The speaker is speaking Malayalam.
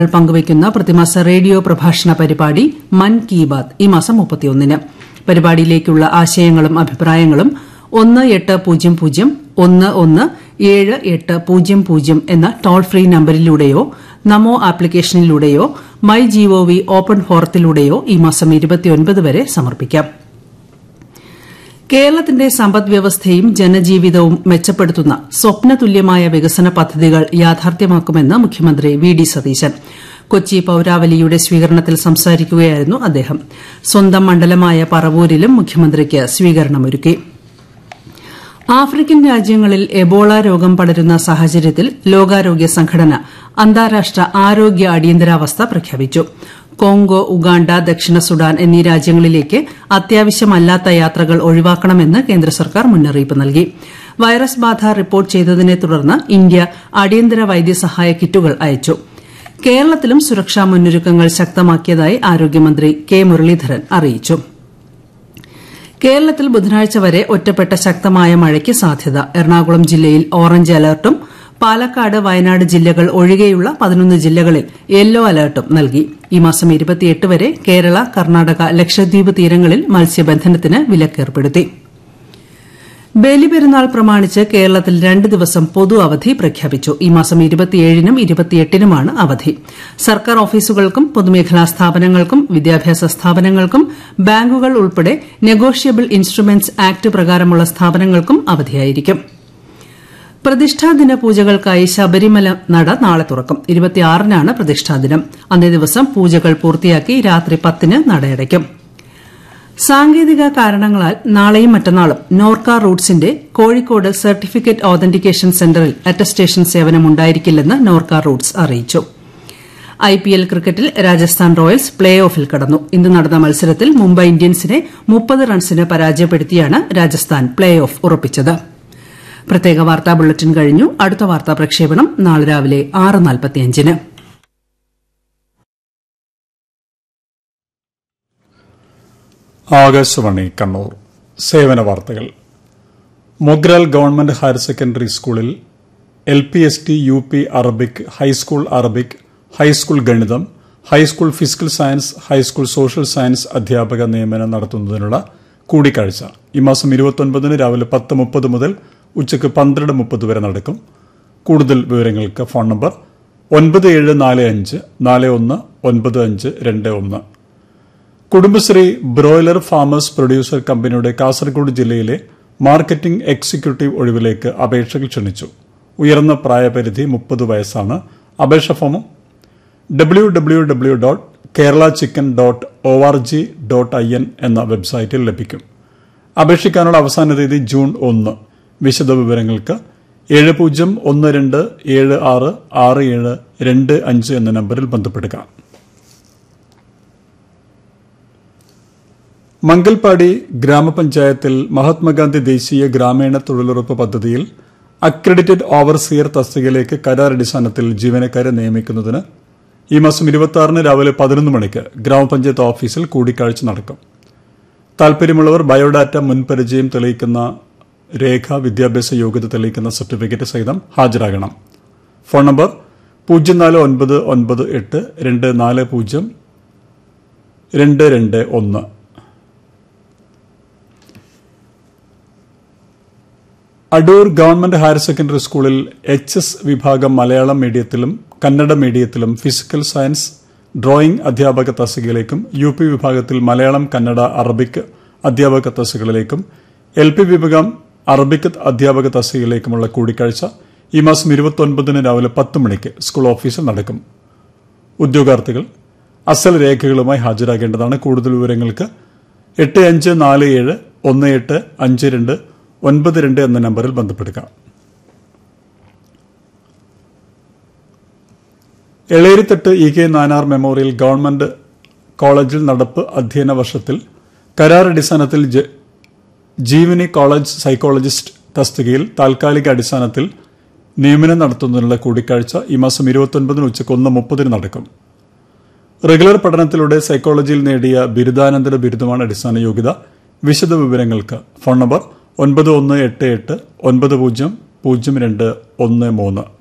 പങ്കുവയ്ക്കുന്ന പ്രതിമാസ റേഡിയോ പ്രഭാഷണ പരിപാടി മൻ കി ബാത് ഈ മാസം മുപ്പത്തിയൊന്നിന് പരിപാടിയിലേക്കുള്ള ആശയങ്ങളും അഭിപ്രായങ്ങളും ഒന്ന് എട്ട് പൂജ്യം പൂജ്യം ഒന്ന് ഒന്ന് ഏഴ് എട്ട് പൂജ്യം പൂജ്യം എന്ന ടോൾ ഫ്രീ നമ്പരിലൂടെയോ നമോ ആപ്ലിക്കേഷനിലൂടെയോ മൈ ജിഒവി ഓപ്പൺ ഫോറത്തിലൂടെയോ ഈ മാസം വരെ സമർപ്പിക്കാം കേരളത്തിന്റെ സമ്പദ് വ്യവസ്ഥയും ജനജീവിതവും മെച്ചപ്പെടുത്തുന്ന സ്വപ്നതുല്യമായ വികസന പദ്ധതികൾ യാഥാർത്ഥ്യമാക്കുമെന്ന് മുഖ്യമന്ത്രി വി ഡി സതീശൻ കൊച്ചി പൌരാവലിയുടെ സ്വീകരണത്തിൽ സംസാരിക്കുകയായിരുന്നു അദ്ദേഹം സ്വന്തം മണ്ഡലമായ പറവൂരിലും മുഖ്യമന്ത്രിക്ക് സ്വീകരണമൊരുക്കി ആഫ്രിക്കൻ രാജ്യങ്ങളിൽ എബോള രോഗം പടരുന്ന സാഹചര്യത്തിൽ ലോകാരോഗ്യ സംഘടന അന്താരാഷ്ട്ര ആരോഗ്യ അടിയന്തരാവസ്ഥ പ്രഖ്യാപിച്ചു കോങ്കോ ഉഗാണ്ട ദക്ഷിണ സുഡാൻ എന്നീ രാജ്യങ്ങളിലേക്ക് അത്യാവശ്യമല്ലാത്ത യാത്രകൾ ഒഴിവാക്കണമെന്ന് കേന്ദ്ര സർക്കാർ മുന്നറിയിപ്പ് നൽകി വൈറസ് ബാധ റിപ്പോർട്ട് ചെയ്തതിനെ തുടർന്ന് ഇന്ത്യ അടിയന്തര വൈദ്യസഹായ കിറ്റുകൾ അയച്ചു കേരളത്തിലും സുരക്ഷാ മുന്നൊരുക്കങ്ങൾ ശക്തമാക്കിയതായി ആരോഗ്യമന്ത്രി കെ മുരളീധരൻ അറിയിച്ചു കേരളത്തിൽ ബുധനാഴ്ച വരെ ഒറ്റപ്പെട്ട ശക്തമായ മഴയ്ക്ക് സാധ്യത എറണാകുളം ജില്ലയിൽ ഓറഞ്ച് അലർട്ടും പാലക്കാട് വയനാട് ജില്ലകൾ ഒഴികെയുള്ള പതിനൊന്ന് ജില്ലകളിൽ യെല്ലോ അലർട്ടും നൽകി ഈ മാസം വരെ കേരള കർണാടക ലക്ഷദ്വീപ് തീരങ്ങളിൽ മത്സ്യബന്ധനത്തിന് വിലക്കേർപ്പെടുത്തി ബലിപെരുന്നാൾ പ്രമാണിച്ച് കേരളത്തിൽ രണ്ട് ദിവസം പൊതു അവധി പ്രഖ്യാപിച്ചു ഈ മാസം നും നുമാണ് അവധി സർക്കാർ ഓഫീസുകൾക്കും പൊതുമേഖലാ സ്ഥാപനങ്ങൾക്കും വിദ്യാഭ്യാസ സ്ഥാപനങ്ങൾക്കും ബാങ്കുകൾ ഉൾപ്പെടെ നെഗോഷ്യബിൾ ഇൻസ്ട്രുമെന്റ്സ് ആക്ട് പ്രകാരമുള്ള സ്ഥാപനങ്ങൾക്കും അവധിയായിരിക്കും പ്രതിഷ്ഠാദിന പൂജകൾക്കായി ശബരിമല നട നാളെ തുറക്കും ഇരുപത്തിയാറിനാണ് പ്രതിഷ്ഠാദിനം അന്നേ ദിവസം പൂജകൾ പൂർത്തിയാക്കി രാത്രി പത്തിന് നടയടയ്ക്കും സാങ്കേതിക കാരണങ്ങളാൽ നാളെയും മറ്റന്നാളും നോർക്ക റൂട്ട്സിന്റെ കോഴിക്കോട് സർട്ടിഫിക്കറ്റ് ഓതന്റിക്കേഷൻ സെന്ററിൽ അറ്റസ്റ്റേഷൻ സേവനം ഉണ്ടായിരിക്കില്ലെന്ന് നോർക്ക റൂട്ട്സ് അറിയിച്ചു ഐപിഎൽ ക്രിക്കറ്റിൽ രാജസ്ഥാൻ റോയൽസ് പ്ലേ ഓഫിൽ കടന്നു ഇന്ന് നടന്ന മത്സരത്തിൽ മുംബൈ ഇന്ത്യൻസിനെ മുപ്പത് റൺസിന് പരാജയപ്പെടുത്തിയാണ് രാജസ്ഥാൻ പ്ലേ ഓഫ് ഉറപ്പിച്ചത് പ്രത്യേക വാർത്താ ബുള്ളറ്റിൻ കഴിഞ്ഞു അടുത്ത വാർത്താ പ്രക്ഷേപണം നാളെ രാവിലെ ആറ് നാൽപ്പത്തിയഞ്ചിന് ആകാശവാണി കണ്ണൂർ സേവന വാർത്തകൾ മൊഗ്രാൽ ഗവൺമെന്റ് ഹയർ സെക്കൻഡറി സ്കൂളിൽ L P S T U P Arabic high school Arabic high school ഗണിതം high school physical science high school social science അധ്യാപക നിയമനം നടത്തുന്നതിനുള്ള കൂടിക്കാഴ്ച ഈ മാസം ഇരുപത്തൊൻപതിന് രാവിലെ പത്ത് മുപ്പത് മുതൽ ഉച്ചയ്ക്ക് പന്ത്രണ്ട് മുപ്പത് വരെ നടക്കും കൂടുതൽ വിവരങ്ങൾക്ക് ഫോൺ നമ്പർ ഒൻപത് ഏഴ് നാല് അഞ്ച് നാല് ഒന്ന് ഒൻപത് അഞ്ച് രണ്ട് ഒന്ന് കുടുംബശ്രീ ബ്രോയിലർ ഫാമേഴ്സ് പ്രൊഡ്യൂസർ കമ്പനിയുടെ കാസർഗോഡ് ജില്ലയിലെ മാർക്കറ്റിംഗ് എക്സിക്യൂട്ടീവ് ഒഴിവിലേക്ക് അപേക്ഷകൾ ക്ഷണിച്ചു ഉയർന്ന പ്രായപരിധി മുപ്പത് വയസ്സാണ് അപേക്ഷ ഫോമും W W W dot Kerala chicken dot O R G dot I N എന്ന വെബ്സൈറ്റിൽ ലഭിക്കും അപേക്ഷിക്കാനുള്ള അവസാന തീയതി ജൂൺ ഒന്ന് വിശദ വിവരങ്ങൾക്ക് ഏഴ് പൂജ്യം ഒന്ന് രണ്ട് ഏഴ് ആറ് ആറ് ഏഴ് രണ്ട് അഞ്ച് എന്ന നമ്പറിൽ ബന്ധപ്പെടുക മംഗൽപാടി ഗ്രാമപഞ്ചായത്തിൽ മഹാത്മാഗാന്ധി ദേശീയ ഗ്രാമീണ തൊഴിലുറപ്പ് പദ്ധതിയിൽ അക്രഡിറ്റഡ് ഓവർസിയർ തസ്തികയിലേക്ക് കരാറടിസ്ഥാനത്തിൽ ജീവനക്കാരെ നിയമിക്കുന്നതിന് ഈ മാസം ഇരുപത്തിയാറിന് രാവിലെ പതിനൊന്ന് മണിക്ക് ഗ്രാമപഞ്ചായത്ത് ഓഫീസിൽ കൂടിക്കാഴ്ച നടക്കും താൽപര്യമുള്ളവർ ബയോഡാറ്റ മുൻപരിചയം തെളിയിക്കുന്ന രേഖ വിദ്യാഭ്യാസ യോഗ്യത തെളിയിക്കുന്ന സർട്ടിഫിക്കറ്റ് സഹിതം ഹാജരാകണം ഫോൺ നമ്പർ പൂജ്യം നാല് ഒൻപത് ഒൻപത് എട്ട് രണ്ട് നാല് പൂജ്യം രണ്ട് രണ്ട് ഒന്ന് അടൂർ ഗവൺമെന്റ് ഹയർ സെക്കൻഡറി സ്കൂളിൽ എച്ച് എസ് വിഭാഗം മലയാളം മീഡിയത്തിലും കന്നഡ മീഡിയത്തിലും ഫിസിക്കൽ സയൻസ് ഡ്രോയിംഗ് അധ്യാപക തസ്തികയിലേക്കും യു പി വിഭാഗത്തിൽ മലയാളം കന്നഡ അറബിക് അധ്യാപക തസ്തികകളിലേക്കും എൽ പി വിഭാഗം അറബിക് അധ്യാപക തസ്തികയിലേക്കുമുള്ള കൂടിക്കാഴ്ച ഈ മാസം ഇരുപത്തൊൻപതിന് രാവിലെ പത്ത് മണിക്ക് സ്കൂൾ ഓഫീസിൽ നടക്കും ഉദ്യോഗാർത്ഥികൾ അസൽ രേഖകളുമായി ഹാജരാകേണ്ടതാണ് കൂടുതൽ വിവരങ്ങൾക്ക് എട്ട് അഞ്ച് നാല് ഏഴ് ഒന്ന് എട്ട് അഞ്ച് രണ്ട് ഒൻപത് രണ്ട് എന്ന നമ്പറിൽ ബന്ധപ്പെടുക Elerithattu E K Nayanar memorial government കോളേജിൽ നടപ്പ് അധ്യയന വർഷത്തിൽ കരാർ അടിസ്ഥാനത്തിൽ ജീവനി കോളേജ് സൈക്കോളജിസ്റ്റ് തസ്തികയിൽ താൽക്കാലിക അടിസ്ഥാനത്തിൽ നിയമനം നടത്തുന്നതിനുള്ള കൂടിക്കാഴ്ച ഈ മാസം ഇരുപത്തൊൻപതിന് ഉച്ചയ്ക്ക് ഒന്ന് മുപ്പതിന് നടക്കും റെഗുലർ പഠനത്തിലൂടെ സൈക്കോളജിയിൽ നേടിയ ബിരുദാനന്തര ബിരുദമാണ് അടിസ്ഥാന യോഗ്യത വിശദ വിവരങ്ങൾക്ക് ഫോൺ നമ്പർ ഒൻപത് ഒന്ന് എട്ട് എട്ട് ഒൻപത് പൂജ്യം പൂജ്യം രണ്ട് ഒന്ന് മൂന്ന്